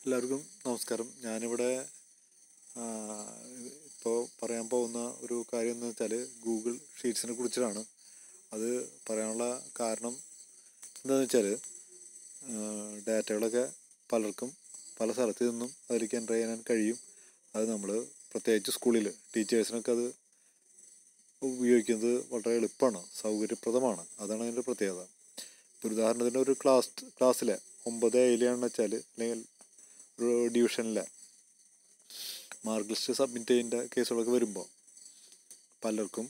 എല്ലാവർക്കും നമസ്കാരം ഞാനിവിടെ ഇപ്പോൾ പറയാൻ പോകുന്ന ഒരു കാര്യം എന്ന് വെച്ചാൽ ഗൂഗിൾ ഷീറ്റ്സിനെ കുറിച്ചിട്ടാണ് അത് പറയാനുള്ള കാരണം എന്താണെന്ന് വെച്ചാൽ ഡാറ്റകളൊക്കെ പലർക്കും പല സ്ഥലത്ത് നിന്നും അതിലേക്ക് എൻ്റർ ചെയ്യാൻ കഴിയും അത് നമ്മൾ പ്രത്യേകിച്ച് സ്കൂളിൽ ടീച്ചേഴ്സിനൊക്കെ അത് ഉപയോഗിക്കുന്നത് വളരെ എളുപ്പമാണ് സൗകര്യപ്രദമാണ് അതാണ് അതിൻ്റെ പ്രത്യേകത ഒരു ഉദാഹരണത്തിന് ഒരു ക്ലാസ് ക്ലാസ്സിലെ ഒമ്പത് എയിലാണെന്ന് വെച്ചാൽ അല്ലെങ്കിൽ ഒരു ഡിവിഷനിലെ മാർക്ക് ലിസ്റ്റ് സബ്മിറ്റ് ചെയ്യേണ്ട കേസുകളൊക്കെ വരുമ്പോൾ പലർക്കും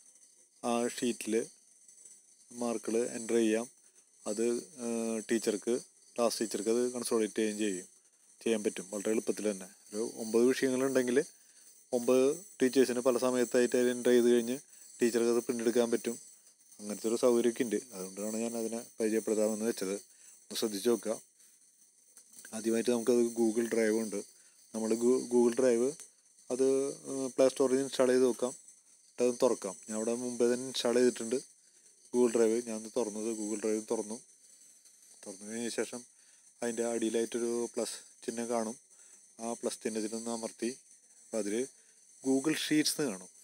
ആ ഷീറ്റിൽ മാർക്കുകൾ എൻ്റർ ചെയ്യാം അത് ടീച്ചർക്ക് ക്ലാസ് ടീച്ചർക്ക് അത് കൺസോളിഡേറ്റ് ചെയ്യുകയും ചെയ്യും ചെയ്യാൻ പറ്റും വളരെ എളുപ്പത്തിൽ തന്നെ ഒരു ഒമ്പത് വിഷയങ്ങളുണ്ടെങ്കിൽ ഒമ്പത് ടീച്ചേഴ്സിന് പല സമയത്തായിട്ട് അതിൽ എൻ്റർ ചെയ്ത് കഴിഞ്ഞ് ടീച്ചർക്ക് അത് പ്രിൻ്റ് എടുക്കാൻ പറ്റും അങ്ങനത്തെ ഒരു സൗകര്യമൊക്കെ ഉണ്ട് അതുകൊണ്ടാണ് ഞാൻ അതിനെ പരിചയപ്പെടുത്താമെന്ന് വെച്ചത് ഒന്ന് ശ്രദ്ധിച്ച് നോക്കുക ആദ്യമായിട്ട് നമുക്കത് ഗൂഗിൾ ഡ്രൈവ് ഉണ്ട് നമ്മൾ ഗൂഗിൾ ഡ്രൈവ് അത് പ്ലേ സ്റ്റോറിൽ നിന്ന് ഇൻസ്റ്റാൾ ചെയ്ത് നോക്കാം എന്നിട്ട് അത് തുറക്കാം ഞാൻ അവിടെ മുമ്പേ തന്നെ ഇൻസ്റ്റാൾ ചെയ്തിട്ടുണ്ട് ഗൂഗിൾ ഡ്രൈവ് ഞാൻ തുറന്നത് ഗൂഗിൾ ഡ്രൈവ് തുറന്നു തുറന്നു കഴിഞ്ഞ ശേഷം അതിൻ്റെ അടിയിലായിട്ടൊരു പ്ലസ് ചിഹ്നം കാണും ആ പ്ലസ് ചിഹ്നത്തിനൊന്ന് അമർത്തി അപ്പോൾ അതിൽ ഗൂഗിൾ ഷീറ്റ്സ് എന്ന് കാണും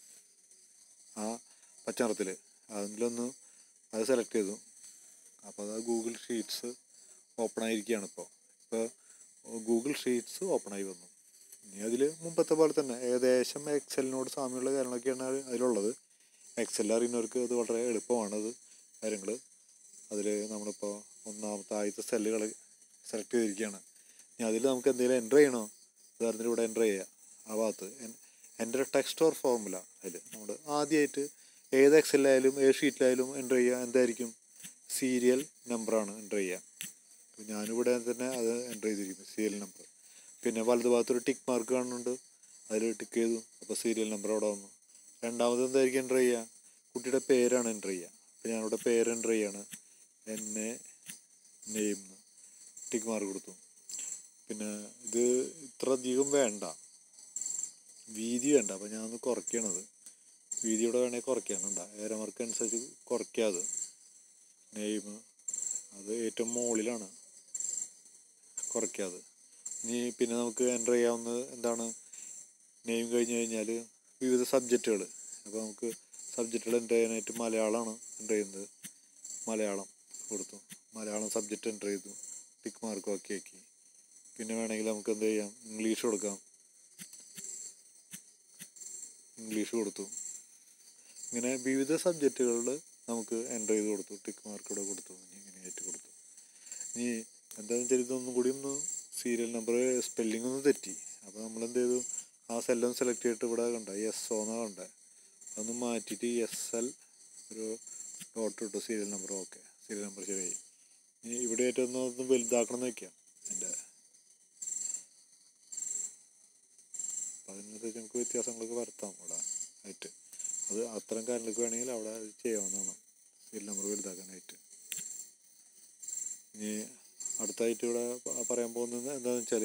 ആ പച്ചനിറത്തിൽ അതിലൊന്ന് അത് സെലക്ട് ചെയ്തു അപ്പോൾ അത് ഗൂഗിൾ ഷീറ്റ്സ് ഓപ്പൺ ആയിരിക്കുകയാണ് ഇപ്പോൾ ഇപ്പോൾ ഗൂഗിൾ ഷീറ്റ്സ് ഓപ്പൺ ആയി വന്നു ഇനി അതിൽ മുമ്പത്തെ പോലെ തന്നെ ഏകദേശം എക്സലിനോട് സാമ്യമുള്ള കാര്യങ്ങളൊക്കെയാണ് അതിലുള്ളത് എക്സൽ അറിയുന്നവർക്ക് അത് വളരെ എളുപ്പമാണ് അത് കാര്യങ്ങൾ അതിൽ നമ്മളിപ്പോൾ ഒന്നാമത്തെ ആദ്യത്തെ സെല്ലുകൾ സെലക്ട് ചെയ്തിരിക്കുകയാണ് ഇനി അതിൽ നമുക്ക് എന്തെങ്കിലും എൻ്റർ ചെയ്യണോ ഉദാഹരണത്തിന് ഇവിടെ എൻ്റർ ചെയ്യുക ആ ഭാഗത്ത് എൻ്റെ ടെക്സ്റ്റ് ഓർ ഫോർമുല അതിൽ നമ്മൾ ആദ്യമായിട്ട് ഏത് എക്സലിലായാലും ഏത് ഷീറ്റിലായാലും എൻ്റർ ചെയ്യുക എന്തായിരിക്കും സീരിയൽ നമ്പറാണ് എൻ്റർ ചെയ്യുക അപ്പോൾ ഞാനിവിടെ തന്നെ അത് എൻ്റർ ചെയ്തിരിക്കുന്നു സീരിയൽ നമ്പർ പിന്നെ വലത് ഭാഗത്തൊരു ടിക്ക് മാർക്ക് കാണുന്നുണ്ട് അതിൽ ടിക്ക് ചെയ്തു അപ്പോൾ സീരിയൽ നമ്പർ അവിടെ വന്നു രണ്ടാമത് എന്തായിരിക്കും എൻ്റർ ചെയ്യുക കുട്ടിയുടെ പേരാണ് എൻ്റർ ചെയ്യുക അപ്പോൾ ഞാനിവിടെ പേര് എൻ്റർ ചെയ്യാണ് എന്നെ നെയിം ടിക്ക് മാർക്ക് കൊടുത്തു പിന്നെ ഇത് ഇത്ര അധികം വേണ്ട വീതി വേണ്ട അപ്പോൾ ഞാനൊന്ന് കുറയ്ക്കണത് വീതിയോടെ വേണമെങ്കിൽ കുറയ്ക്കാം കണ്ട ഏരമാർക്ക് അനുസരിച്ച് കുറയ്ക്കാതെ നെയിം അത് ഏറ്റവും മുകളിലാണ് കുറയ്ക്കാതെ ഇനി പിന്നെ നമുക്ക് എൻ്റർ ചെയ്യാവുന്നത് എന്താണ് നെയിം കഴിഞ്ഞ് കഴിഞ്ഞാൽ വിവിധ സബ്ജക്റ്റുകൾ അപ്പോൾ നമുക്ക് സബ്ജക്റ്റുകൾ എൻ്റർ ചെയ്യാനായിട്ട് മലയാളമാണ് എൻ്റർ ചെയ്യുന്നത് മലയാളം കൊടുത്തു മലയാളം സബ്ജക്റ്റ് എൻ്റർ ചെയ്തു ടിക്ക് മാർക്ക് ആക്കി ആക്കി പിന്നെ വേണമെങ്കിൽ നമുക്ക് എന്ത് ചെയ്യാം ഇംഗ്ലീഷ് കൊടുക്കാം ഇംഗ്ലീഷ് കൊടുത്തു ഇങ്ങനെ വിവിധ സബ്ജക്റ്റുകളിൽ നമുക്ക് എൻ്റർ ചെയ്ത് കൊടുത്തു ടിക്ക് മാർക്ക് ഇവിടെ കൊടുത്തു ഇനി ഇങ്ങനെയായിട്ട് കൊടുത്തു ഇനി എന്താണെന്ന് വെച്ചാൽ ഇതൊന്നും കൂടി ഒന്ന് സീരിയൽ നമ്പർ സ്പെല്ലിംഗ് ഒന്ന് തെറ്റി അപ്പോൾ നമ്മൾ എന്ത് ചെയ്തു ആ സെല്ലൊന്ന് സെലക്ട് ചെയ്തിട്ട് ഇവിടെ കണ്ട എസ് ഒ എന്നാണ് കണ്ടത് അതൊന്ന് മാറ്റിയിട്ട് എസ് എൽ ഒരു ഡോട്ട് ഇട്ടു serial number okay serial number ശരിയായി ഇനി ഇവിടെ ആയിട്ട് ഒന്ന് ഒന്ന് വലുതാക്കണം എന്ന് വെക്കാം എൻ്റെ അപ്പം അതിനനുസരിച്ച് നമുക്ക് വ്യത്യാസങ്ങളൊക്കെ വരുത്താം ഇവിടെ ആയിട്ട് അത് അത്തരം കാര്യങ്ങൾക്ക് വേണമെങ്കിൽ അവിടെ അത് ചെയ്യാവുന്നതാണ് സീരിയൽ നമ്പർ വലുതാക്കാനായിട്ട് ഇനി അടുത്തായിട്ട് ഇവിടെ പറയാൻ പോകുന്നത് എന്താണെന്ന് വെച്ചാൽ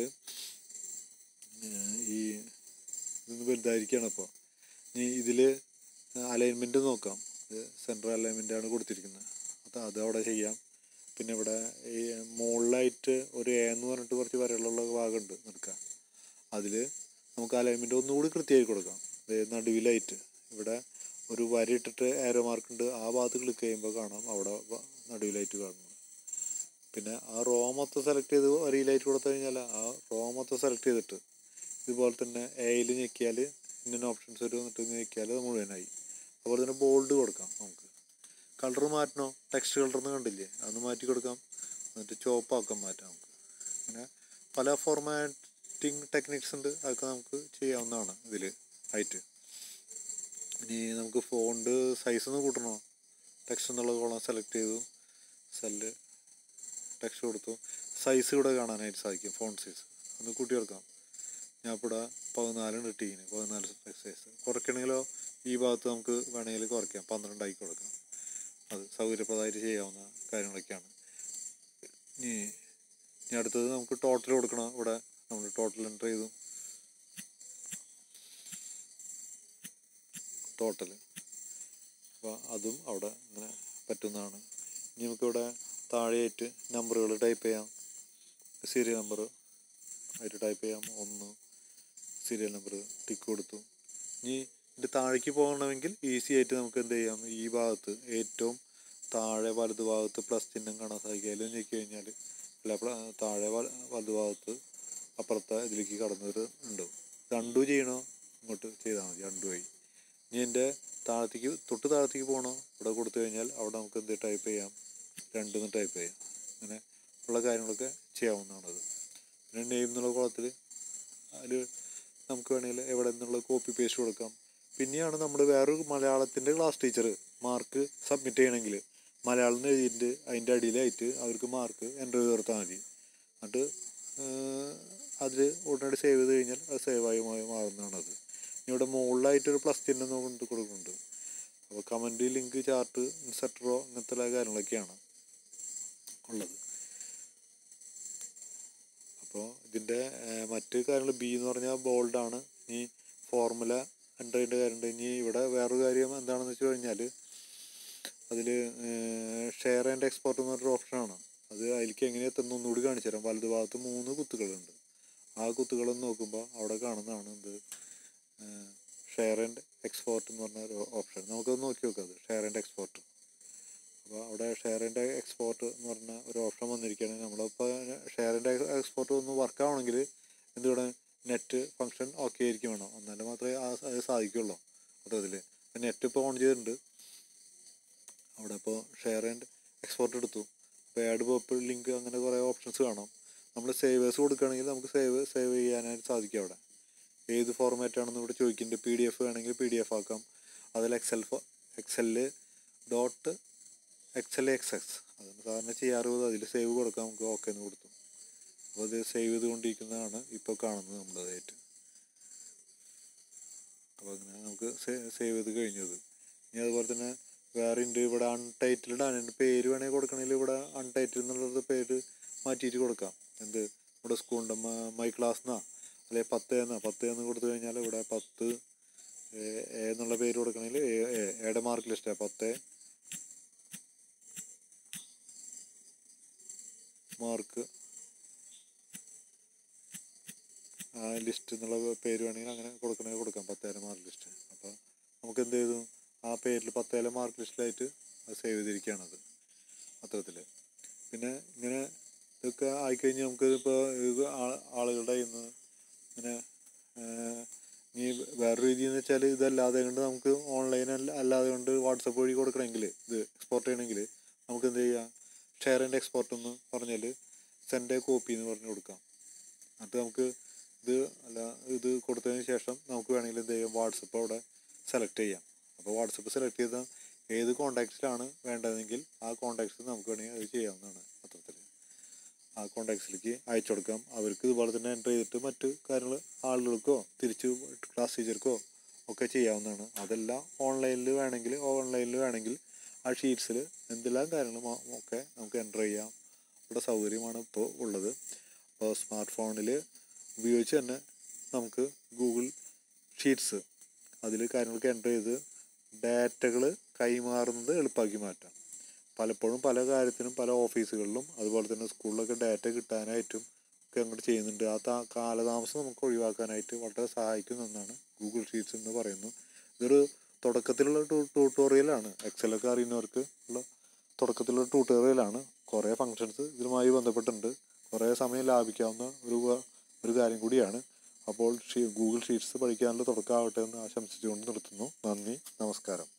ഈ ഇതൊന്ന് വലുതായിരിക്കുകയാണ് അപ്പോൾ ഇനി ഇതിൽ അലൈൻമെൻറ്റ് നോക്കാം ഇത് സെൻട്രൽ അലൈൻമെൻറ്റാണ് കൊടുത്തിരിക്കുന്നത് അത് അത് അവിടെ ചെയ്യാം പിന്നെ ഇവിടെ ഈ മുകളിലായിട്ട് ഒരു എ എന്ന് പറഞ്ഞിട്ട് കുറച്ച് വരകളുള്ള ഭാഗമുണ്ട് നിൽക്കാൻ അതിൽ നമുക്ക് അലൈൻമെൻറ്റ് ഒന്നുകൂടി കൃത്യമായി കൊടുക്കാം നടുവിലായിട്ട് ഇവിടെ ഒരു വര ഇട്ടിട്ട് ആരോ മാർക്ക് ഉണ്ട് ആ ഭാഗത്ത് ക്ലിക്ക് ചെയ്യുമ്പോൾ കാണാം അവിടെ നടുവിലായിട്ട് കാണുന്നത് പിന്നെ ആ റോ മൊത്തം സെലക്ട് ചെയ്ത് വരിയിലായിട്ട് കൊടുത്തു കഴിഞ്ഞാൽ ആ റോ മൊത്തം സെലക്ട് ചെയ്തിട്ട് ഇതുപോലെ തന്നെ എയിൽ ഞെക്കിയാൽ ഇന്ന ഓപ്ഷൻസ് വരും എന്നിട്ട് ഞെക്കിയാൽ അത് മുഴുവനായി അതുപോലെ തന്നെ ബോൾഡ് കൊടുക്കാം നമുക്ക് കളർ മാറ്റണോ ടെക്സ്റ്റ് കളർന്ന് കണ്ടില്ലേ അതൊന്ന് മാറ്റി കൊടുക്കാം എന്നിട്ട് ചോപ്പാക്കാൻ മാറ്റാം നമുക്ക് അങ്ങനെ പല ഫോർമാറ്റിംഗ് ടെക്നിക്സ് ഉണ്ട് അതൊക്കെ നമുക്ക് ചെയ്യാവുന്നതാണ് ഇതിൽ ആയിട്ട് ഇനി നമുക്ക് ഫോണ്ട് സൈസ് ഒന്ന് കൂട്ടണോ ടെക്സ്റ്റ് എന്നുള്ള കോളം സെലക്ട് ചെയ്തു സെല്ല് ടെക്സ്റ്റ് കൊടുത്തു സൈസ് ഇവിടെ കാണാനായിട്ട് സാധിക്കും ഫോണ്ട് സൈസ് ഒന്ന് കൂട്ടി കൊടുക്കാം ഞാൻ ഇപ്പോൾ ഇവിടെ പതിനാലാണ് ഇട്ടിങ്ങനെ പതിനാല് സൈസ് കുറയ്ക്കണമെങ്കിലോ ഈ ഭാഗത്ത് നമുക്ക് വേണമെങ്കിൽ കുറയ്ക്കാം പന്ത്രണ്ടായി കൊടുക്കാം അത് സൗകര്യപ്രദമായിട്ട് ചെയ്യാവുന്ന കാര്യങ്ങളൊക്കെയാണ് ഇനി ഇനി അടുത്തത് നമുക്ക് ടോട്ടൽ കൊടുക്കണം ഇവിടെ നമ്മൾ ടോട്ടൽ എൻ്റർ ചെയ്തു ടോട്ടൽ അപ്പോൾ അതും അവിടെ ഇങ്ങനെ പറ്റുന്നതാണ് ഇനി നമുക്കിവിടെ താഴെയായിട്ട് നമ്പറുകൾ ടൈപ്പ് ചെയ്യാം സീരിയൽ നമ്പർ അതിൽ ടൈപ്പ് ചെയ്യാം ഒന്ന് സീരിയൽ നമ്പർ ടിക്ക് കൊടുത്തു ഇനി ഇതിൻ്റെ താഴേക്ക് പോകണമെങ്കിൽ ഈസി ആയിട്ട് നമുക്ക് എന്ത് ചെയ്യാം ഈ ഭാഗത്ത് ഏറ്റവും താഴെ വലത് ഭാഗത്ത് പ്ലസ് ചിഹ്നം കാണാൻ സാധിക്കും അതിൽ ഞെക്കി കഴിഞ്ഞാൽ അല്ല പ്ല- താഴെ വല- വലത് ഭാഗത്ത് അപ്പുറത്തെ ഇതിലേക്ക് കടന്നൊരു ഉണ്ട് രണ്ടു ചെയ്യണോ ഇങ്ങോട്ട് ചെയ്താൽ മതി രണ്ടു ആയി ഇനി എൻ്റെ താഴത്തേക്ക് തൊട്ട് താഴത്തേക്ക് പോകണോ ഇവിടെ കൊടുത്തു കഴിഞ്ഞാൽ അവിടെ നമുക്ക് എന്ത് ടൈപ്പ് ചെയ്യാം രണ്ടെന്ന് ടൈപ്പ് ചെയ്യാം അങ്ങനെ ഉള്ള കാര്യങ്ങളൊക്കെ ചെയ്യാവുന്നതാണത് പിന്നെ നെയിം എന്നുള്ള കുളത്തിൽ അതിൽ നമുക്ക് വേണമെങ്കിൽ എവിടെ നിന്നുള്ള കോപ്പി പേസ്റ്റ് കൊടുക്കാം പിന്നെയാണ് നമ്മൾ വേറൊരു മലയാളത്തിൻ്റെ ക്ലാസ് ടീച്ചർ മാർക്ക് സബ്മിറ്റ് ചെയ്യണമെങ്കിൽ മലയാളം എന്ന് എഴുതിയിട്ട് അതിൻ്റെ അടിയിലായിട്ട് അവർക്ക് മാർക്ക് എൻ്റർ ചെയ്ത് കൊടുത്താൽ മതി എന്നിട്ട് അതിൽ ഉടനടി സേവ് ചെയ്ത് കഴിഞ്ഞാൽ അത് സേവായി മാറുന്നതാണത് ഇനി ഇവിടെ മുകളിലായിട്ടൊരു പ്ലസ് ചിഹ്നം കൊണ്ട് കൊടുക്കുന്നുണ്ട് അപ്പോൾ കമൻറ്റ് ലിങ്ക് ചാർട്ട് ഇൻസെർട്ടറോ അങ്ങനത്തെ ഉള്ള കാര്യങ്ങളൊക്കെയാണ് ഉള്ളത് അപ്പോൾ ഇതിൻ്റെ മറ്റ് കാര്യങ്ങൾ ബി എന്ന് പറഞ്ഞാൽ ബോൾഡാണ് ഇനി ഫോർമുല എൻ്റർ ചെയ്യേണ്ട കാര്യമുണ്ട് ഇനി ഇവിടെ വേറൊരു കാര്യം എന്താണെന്ന് വെച്ച് കഴിഞ്ഞാൽ അതിൽ ഷെയർ ആൻഡ് എക്സ്പോർട്ട് എന്ന് പറഞ്ഞൊരു ഓപ്ഷനാണ് അത് അതിലേക്ക് എങ്ങനെ എത്തുന്ന ഒന്നുകൂടി കാണിച്ചു തരാം വലത് ഭാഗത്ത് മൂന്ന് കുത്തുകളുണ്ട് ആ കുത്തുകളൊന്ന് നോക്കുമ്പോൾ അവിടെ കാണുന്നതാണ് എന്ത് ഷെയർ ആൻഡ് എക്സ്പോർട്ട് എന്ന് പറഞ്ഞ ഒരു ഓപ്ഷൻ നമുക്കത് നോക്കി നോക്കാം അത് ഷെയർ ആൻഡ് എക്സ്പോർട്ട് അപ്പോൾ അവിടെ ഷെയർ ആൻഡ് എക്സ്പോർട്ട് എന്ന് പറഞ്ഞ ഒരു ഓപ്ഷൻ വന്നിരിക്കുകയാണ് നമ്മളിപ്പോൾ ഷെയർ ആൻഡ് എക്സ്പോർട്ട് ഒന്ന് വർക്ക് ആവണമെങ്കിൽ എന്തുവേണം നെറ്റ് ഫങ്ഷൻ ഓക്കെ ആയിരിക്കും വേണം എന്നാലും മാത്രമേ ആ അത് സാധിക്കുള്ളൂ അത്തരത്തിൽ നെറ്റ് ഇപ്പോൾ ഓൺ ചെയ്തിട്ടുണ്ട് അവിടെ ഇപ്പോൾ ഷെയർ ആൻഡ് എക്സ്പോർട്ട് എടുത്തു അപ്പോൾ ആഡ് പോപ്പ് ലിങ്ക് അങ്ങനെ കുറേ ഓപ്ഷൻസ് കാണാം നമ്മൾ സേവേഴ്സ് കൊടുക്കുകയാണെങ്കിൽ നമുക്ക് സേവ് സേവ് ചെയ്യാനായിട്ട് സാധിക്കും അവിടെ ഏത് ഫോർമാറ്റ് ആണെന്ന് ഇവിടെ ചോദിക്കുന്നുണ്ട് പി ഡി എഫ് വേണമെങ്കിൽ പി ഡി എഫ് ആക്കാം അതിൽ excel excel dot excel X X അതാണ് സാധാരണ ചെയ്യാറുള്ളത് അതിൽ സേവ് കൊടുക്കാം നമുക്ക് ഓക്കെ എന്ന് കൊടുത്തു അപ്പോൾ അത് സേവ് ചെയ്തുകൊണ്ടിരിക്കുന്നതാണ് ഇപ്പോൾ കാണുന്നത് നമ്മളതായിട്ട് അപ്പോൾ അങ്ങനെ നമുക്ക് സേവ് ചെയ്ത് കഴിഞ്ഞത് ഇനി അതുപോലെ തന്നെ വേറെ ഉണ്ട് ഇവിടെ അൺടൈറ്റിൽഡ് ആണ് എൻ്റെ പേര് വേണമെങ്കിൽ കൊടുക്കണമെങ്കിൽ ഇവിടെ അൺടൈറ്റിൽ എന്നുള്ളത് പേര് മാറ്റിയിട്ട് കൊടുക്കാം എന്ത് ഇവിടെ സ്കൂളിൻ്റെ മൈ ക്ലാസ് എന്നാ അല്ലെങ്കിൽ പത്ത് എന്നാ പത്ത് എന്ന് കൊടുത്തു കഴിഞ്ഞാൽ ഇവിടെ പത്ത് എ എ എന്നുള്ള പേര് കൊടുക്കണമെങ്കിൽ എ എ എയുടെ മാർക്ക് ലിസ്റ്റാണ് പത്ത് മാർക്ക് ആ ലിസ്റ്റ് എന്നുള്ള പേര് വേണമെങ്കിൽ അങ്ങനെ കൊടുക്കണമെങ്കിൽ കൊടുക്കാം പത്തേരം മാർക്ക് ലിസ്റ്റ് അപ്പോൾ നമുക്ക് എന്ത് ചെയ്തു ആ പേരിൽ പത്തേരം മാർക്ക് ലിസ്റ്റിലായിട്ട് അത് സേവ് ചെയ്തിരിക്കുകയാണത് അത്തരത്തിൽ പിന്നെ ഇങ്ങനെ ഇതൊക്കെ ആയിക്കഴിഞ്ഞാൽ നമുക്ക് ഇപ്പോൾ ഇത് ആ- ആളുകളുടെ കയ്യിൽ നിന്ന് ഇങ്ങനെ ഏഹ്, ഇനി വേറൊരു രീതി എന്ന് വെച്ചാൽ ഇതല്ലാതെ കൊണ്ട് നമുക്ക് ഓൺലൈൻ അല്ല അല്ലാതെ കൊണ്ട് വാട്സപ്പ് വഴി കൊടുക്കണമെങ്കിൽ ഇത് എക്സ്പോർട്ട് ചെയ്യണമെങ്കിൽ നമുക്ക് എന്ത് ചെയ്യാം ഷെയർ ആൻഡ് എക്സ്പോർട്ട് എന്ന് പറഞ്ഞാൽ സെൻഡ് കോപ്പി എന്ന് പറഞ്ഞ് കൊടുക്കാം എന്നിട്ട് നമുക്ക് ഇത് അല്ല ഇത് കൊടുത്തതിന് ശേഷം നമുക്ക് വേണമെങ്കിൽ എന്ത് ചെയ്യാം വാട്സപ്പ് അവിടെ സെലക്ട് ചെയ്യാം അപ്പോൾ വാട്സപ്പ് സെലക്ട് ചെയ്താൽ ഏത് കോണ്ടാക്ട്സിലാണ് വേണ്ടതെങ്കിൽ ആ കോണ്ടാക്ട്സിൽ നമുക്ക് വേണമെങ്കിൽ അത് ചെയ്യാവുന്നതാണ് അത്തരത്തിൽ ആ കോണ്ടാക്ട്സിലേക്ക് അയച്ചു കൊടുക്കാം അവർക്ക് ഇതുപോലെ തന്നെ എൻ്റർ ചെയ്തിട്ട് മറ്റ് കാര്യങ്ങൾ ആളുകൾക്കോ തിരിച്ച് ക്ലാസ് ടീച്ചർക്കോ ഒക്കെ ചെയ്യാവുന്നതാണ് അതെല്ലാം ഓൺലൈനിൽ വേണമെങ്കിൽ ഓൺലൈനിൽ വേണമെങ്കിൽ ആ ഷീറ്റ്സിൽ എന്തെല്ലാം കാര്യങ്ങളും ആ- ഒക്കെ നമുക്ക് എൻ്റർ ചെയ്യാം ഇവിടെ സൗകര്യമാണ് ഇപ്പോൾ ഉള്ളത് അപ്പോൾ സ്മാർട്ട് ഫോണിൽ ഉപയോഗിച്ച് തന്നെ നമുക്ക് ഗൂഗിൾ ഷീറ്റ്സ് അതിൽ കാര്യങ്ങളൊക്കെ എൻ്റർ ചെയ്ത് ഡാറ്റകൾ കൈമാറുന്നത് എളുപ്പമാക്കി മാറ്റാം പലപ്പോഴും പല കാര്യത്തിനും പല ഓഫീസുകളിലും അതുപോലെ തന്നെ സ്കൂളിലൊക്കെ ഡാറ്റ കിട്ടാനായിട്ടും ഒക്കെ അങ്ങോട്ട് ചെയ്യുന്നുണ്ട് ആ താ കാലതാമസം നമുക്ക് ഒഴിവാക്കാനായിട്ട് വളരെ സഹായിക്കുന്ന ഒന്നാണ് ഗൂഗിൾ ഷീറ്റ്സ് എന്ന് പറയുന്നു ഇതൊരു തുടക്കത്തിലുള്ള ട്യൂട്ടോറിയലാണ് എക്സലൊക്കെ അറിയുന്നവർക്ക് ഉള്ള തുടക്കത്തിലുള്ള ട്യൂട്ടോറിയലാണ് കുറേ ഫങ്ഷൻസ് ഇതുമായി ബന്ധപ്പെട്ടുണ്ട് കുറേ സമയം ലാഭിക്കാവുന്ന ഒരു വ- ഒരു കാര്യം കൂടിയാണ് അപ്പോൾ ഷീ ഗൂഗിൾ ഷീറ്റ്സ് പഠിക്കാനുള്ള തുടക്കമാവട്ടെ എന്ന് ആശംസിച്ചുകൊണ്ട് നിർത്തുന്നു നന്ദി നമസ്കാരം